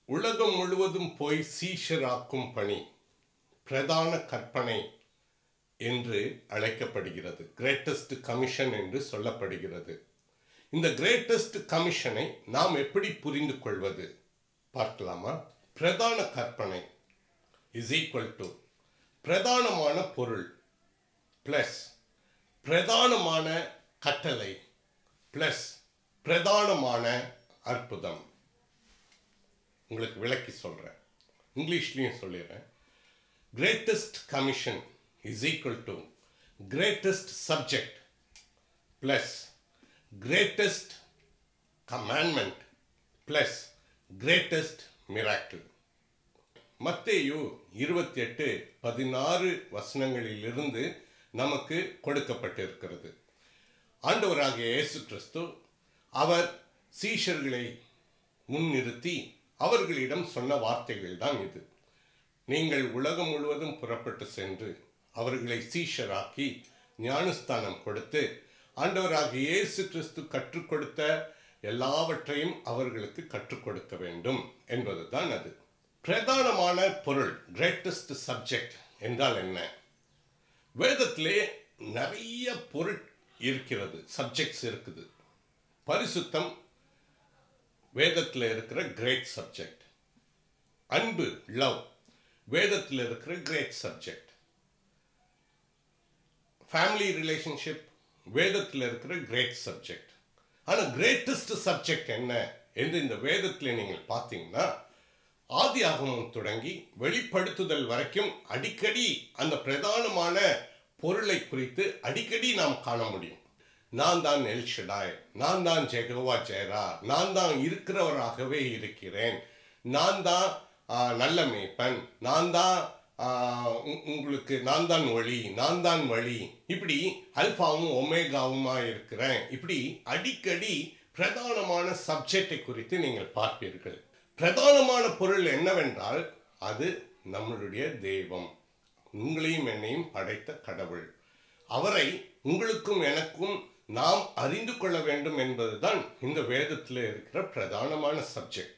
உலகம் முழுவதும் போய் சீஷராக்கும் பணி பிரதான கற்பனை என்று அழைக்கப்படுகிறது கிரேட்டஸ்ட் கமிஷன் என்று சொல்லப்படுகிறது இந்த கிரேட்டஸ்ட் கமிஷனை நாம் எப்படி புரிந்து கொள்வது பார்க்கலாமா பிரதான கற்பனை இஸ் ஈக்குவல் டு பிரதானமான பொருள் பிளஸ் பிரதானமான கட்டளை பிளஸ் பிரதானமான அற்புதம் உங்களுக்கு விளக்கி சொல்றேன் இங்கிலீஷ்லயும் சொல்லிடுறேன் greatest commission is equal to greatest subject plus greatest commandment plus greatest miracle மத்தேயு இருபத்தி எட்டு பதினாறு வசனங்களிலிருந்து நமக்கு கொடுக்கப்பட்டிருக்கிறது ஆண்டவராகிய இயேசு கிறிஸ்து அவர் சீஷர்களை முன்னிறுத்தி அவர்களிடம் சொன்ன வார்த்தைகள் தான் இது நீங்கள் உலகம் முழுவதும் புறப்பட்டு சென்று அவர்களை சீஷராக்கி ஞானஸ்தானம் கொடுத்து ஆண்டவராகிய இயேசு கிறிஸ்து கற்றுக் கொடுத்த எல்லாவற்றையும் அவர்களுக்கு கற்றுக் கொடுக்க வேண்டும் என்பதுதான் அது பிரதானமான பொருள் கிரேட்டஸ்ட் சப்ஜெக்ட் என்றால் என்ன வேதத்திலே நிறைய பொருள் இருக்கிறது சப்ஜெக்ட்ஸ் இருக்குது பரிசுத்தம் வேதத்தில் இருக்கிற கிரேட் சப்ஜெக்ட் அன்பு லவ் வேதத்தில் இருக்கிற கிரேட் சப்ஜெக்ட் ஃபேமிலி ரிலேஷன்ஷிப் வேதத்தில் இருக்கிற கிரேட் சப்ஜெக்ட் ஆனால் கிரேட்டஸ்ட் சப்ஜெக்ட் என்ன என்று இந்த வேதத்தில் நீங்கள் பார்த்தீங்கன்னா ஆதி ஆகமம் தொடங்கி வெளிப்படுத்துதல் வரைக்கும் அடிக்கடி அந்த பிரதானமான பொருளை குறித்து அடிக்கடி நாம் காண முடியும் நான் தான் எல்ஷடாய் நான் தான் ஜெகவா ஜெயரா நான் தான் இருக்கிறவராகவே இருக்கிறேன் நான் தான் ஆ, நல்ல மேய்ப்பன் நான் தான் ஆ, உ- உங்களுக்கு நான் தான் ஒளி நான் தான் வழி இப்படி அல்பாவும் ஒமேகாவுமா இருக்கிறேன் இப்படி அடிக்கடி பிரதானமான சப்ஜெக்டை குறித்து நீங்கள் பார்ப்பீர்கள் பிரதானமான பொருள் என்னவென்றால் அது நம்மளுடைய தெய்வம் உங்களையும் என்னையும் படைத்த கடவுள் அவரை உங்களுக்கும் எனக்கும் நாம் அறிந்து கொள்ள வேண்டும் என்பதுதான் இந்த வேதத்தில் இருக்கிற பிரதானமான subject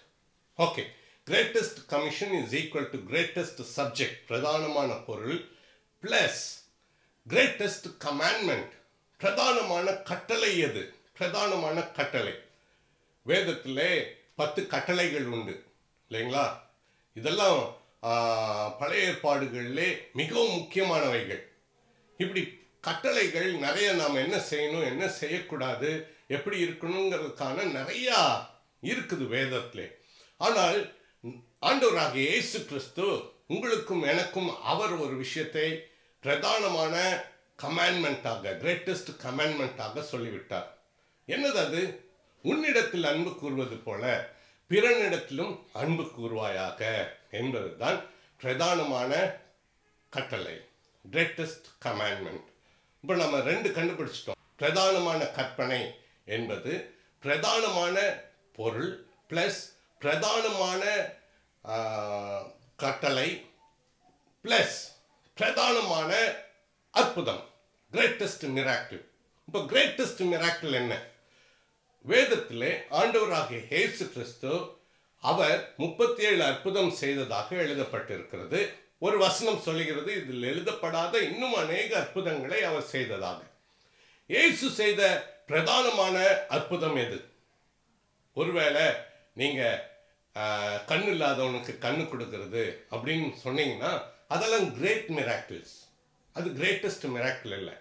okay greatest commission is equal to greatest subject பிரதானமான பொருள் பிளஸ் கிரேட்டஸ்ட் கமாண்ட்மெண்ட் பிரதானமான கட்டளை எது பிரதானமான கட்டளை வேதத்திலே பத்து கட்டளைகள் உண்டு இல்லைங்களா இதெல்லாம் ஆ, பழைய ஏற்பாடுகளிலே மிகவும் முக்கியமானவைகள் இப்படி கட்டளைகள் நிறைய நாம் என்ன செய்யணும் என்ன செய்யக்கூடாது எப்படி இருக்கணுங்கிறதுக்கான நிறையா இருக்குது வேதத்திலே ஆனால் ஆண்டவராகிய இயேசு கிறிஸ்து உங்களுக்கும் எனக்கும் அவர் ஒரு விஷயத்தை பிரதானமான கமாண்ட்மெண்ட்டாக கிரேட்டஸ்ட் கமாண்ட்மெண்ட்டாக சொல்லிவிட்டார் என்னது அது உன்னிடத்தில் அன்பு கூறுவது போல பிறனிடத்திலும் அன்பு கூறுவாயாக என்பதுதான் பிரதானமான கட்டளை கிரேட்டஸ்ட் கமாண்ட்மெண்ட் இப்போ நம்ம ரெண்டு கண்டுபிடிச்சிட்டோம் பிரதானமான கற்பனை என்பது பிரதானமான பொருள் ப்ளஸ் பிரதானமான ஆ, கட்டளை ப்ளஸ் பிரதானமான அற்புதம் கிரேட்டஸ்ட் மிராக்கிள் இப்போ கிரேட்டஸ்ட் மிராக்கிள் என்ன வேதத்திலே ஆண்டவராகிய இயேசு கிறிஸ்து அவர் முப்பத்தி ஏழு அற்புதம் செய்ததாக எழுதப்பட்டிருக்கிறது ஒரு வசனம் சொல்லுகிறது இதில் எழுதப்படாத இன்னும் அநேக அற்புதங்களை அவர் செய்ததாக இயேசு செய்த பிரதானமான அற்புதம் எது ஒருவேளை நீங்க ஆஹ், கண்ணு இல்லாதவனுக்கு கண்ணு கொடுக்கறது அப்படின்னு சொன்னீங்கன்னா அதெல்லாம் கிரேட் மிராக்கிள்ஸ் அது கிரேட்டஸ்ட் மிராக்கிள் இல்லை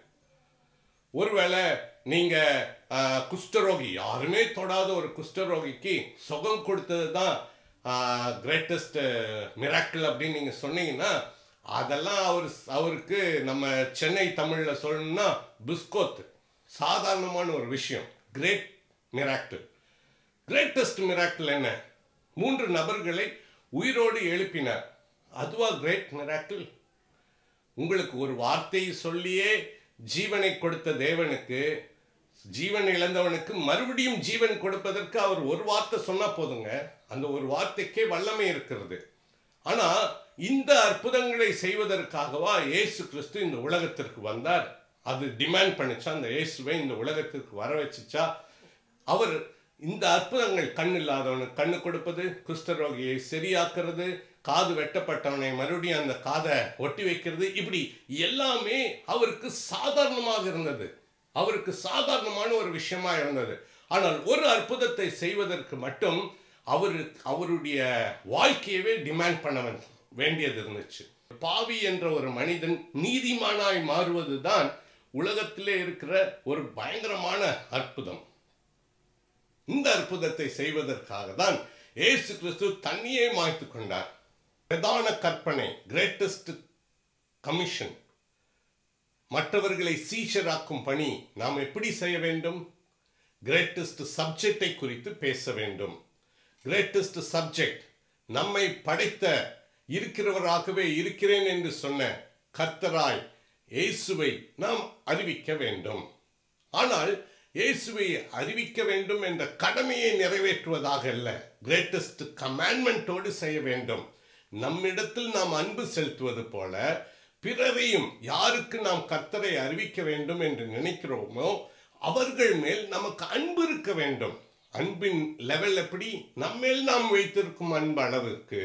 ஒருவேளை நீங்க ஆஹ், குஷ்டரோகி யாருமே தொடாத ஒரு குஷ்டரோகிக்கு சுகம் கொடுத்தது தான் கிரேட்டஸ்ட் மிராக்கிள் அப்படின்னு நீங்க சொன்னீங்கன்னா அதெல்லாம் அவர் அவருக்கு நம்ம சென்னை தமிழ்ல சொல்லணும்னா பிஸ்கோத் சாதாரணமான ஒரு விஷயம் கிரேட் மிராக்கிள் கிரேட்டஸ்ட் மிராக்கிள் என்ன மூன்று நபர்களை உயிரோடு எழுப்பினார் அதுவா கிரேட் மிராக்கிள் உங்களுக்கு ஒரு வார்த்தையை சொல்லியே ஜீவனை கொடுத்த தேவனுக்கு ஜீவன் இழந்தவனுக்கு மறுபடியும் ஜீவன் கொடுப்பதற்கு அவர் ஒரு வார்த்தை சொன்னா போதுங்க அந்த ஒரு வார்த்தைக்கே வல்லமை இருக்கிறது ஆனா இந்த அற்புதங்களை செய்வதற்காகவா இயேசு கிறிஸ்து இந்த உலகத்திற்கு வந்தார் அது டிமாண்ட் பண்ணுச்சா அந்த இயேசுவை இந்த உலகத்திற்கு வர வச்சுச்சா அவர் இந்த அற்புதங்கள் கண் இல்லாதவனுக்கு கண்ணு கொடுப்பது குஷ்டரோகியை சரியாக்குறது காது வெட்டப்பட்டவனை மறுபடியும் அந்த காதை ஒட்டி வைக்கிறது இப்படி எல்லாமே அவருக்கு சாதாரணமாக இருந்தது அவருக்கு சாதாரணமான ஒரு விஷயமா இருந்தது ஆனால் ஒரு அற்புதத்தை செய்வதற்கு மட்டும் அவர் அவருடைய வாழ்க்கையவே டிமாண்ட் பண்ண வேண்டிய- வேண்டியது இருந்துச்சு பாவி என்ற ஒரு மனிதன் நீதிமானாய் மாறுவதுதான் உலகத்திலே இருக்கிற ஒரு பயங்கரமான அற்புதம் இந்த அற்புதத்தை செய்வதற்காக தான் இயேசு கிறிஸ்து தண்ணியை மாய்த்து கொண்டார் பிரதான கற்பனை கிரேட்டஸ்ட் கமிஷன் மற்றவர்களை சீஷராக்கும் பணி நாம் எப்படி செய்ய வேண்டும் கிரேட்டஸ்ட் சப்ஜெக்டை குறித்து பேச வேண்டும் கிரேட்டஸ்ட் சப்ஜெக்ட் நம்மை படைத்த இருக்கிறவராகவே இருக்கிறேன் என்று சொன்ன கர்த்தராய் இயேசுவை நாம் அறிவிக்க வேண்டும் ஆனால் இயேசுவை அறிவிக்க வேண்டும் என்ற கடமையை நிறைவேற்றுவதாக அல்ல கிரேட்டஸ்ட் கமாண்ட்மெண்ட்டோடு செய்ய வேண்டும் நம்மிடத்தில் நாம் அன்பு செலுத்துவது போல பிறரையும் யாருக்கு நாம் கர்த்தரை அறிவிக்க வேண்டும் என்று நினைக்கிறோமோ அவர்கள் மேல் நமக்கு அன்பு இருக்க வேண்டும் அன்பின் லெவல் எப்படி நம்மேல் நாம் வைத்திருக்கும் அன்பு அளவுக்கு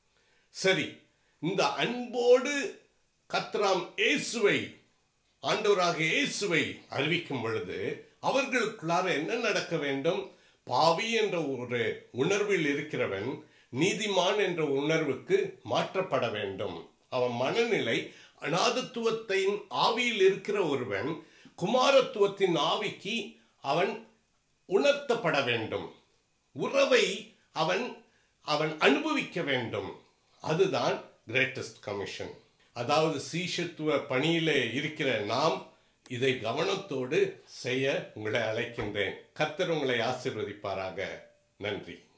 சரி இந்த அன்போடு கத்ராம் இயேசுவை ஆண்டவராக இயேசுவை அறிவிக்கும் பொழுது அவர்களுக்குள்ளார என்ன நடக்க வேண்டும் பாவி என்ற ஒரு உணர்வில் இருக்கிறவன் நீதிமான் என்ற உணர்வுக்கு மாற்றப்பட வேண்டும் அவன் மனநிலை அநாதத்துவத்தின் ஆவியில் இருக்கிற ஒருவன் குமாரத்துவத்தின் ஆவிக்கு அவன் உணர்த்தப்பட வேண்டும் உறவை அவன் அவன் அனுபவிக்க வேண்டும் அதுதான் கிரேட்டஸ்ட் கமிஷன் அதாவது சீஷத்துவ பணியிலே இருக்கிற நாம் இதை கவனத்தோடு செய்ய உங்களை அழைக்கின்றேன் கர்த்தர் உங்களை ஆசீர்வதிப்பாராக நன்றி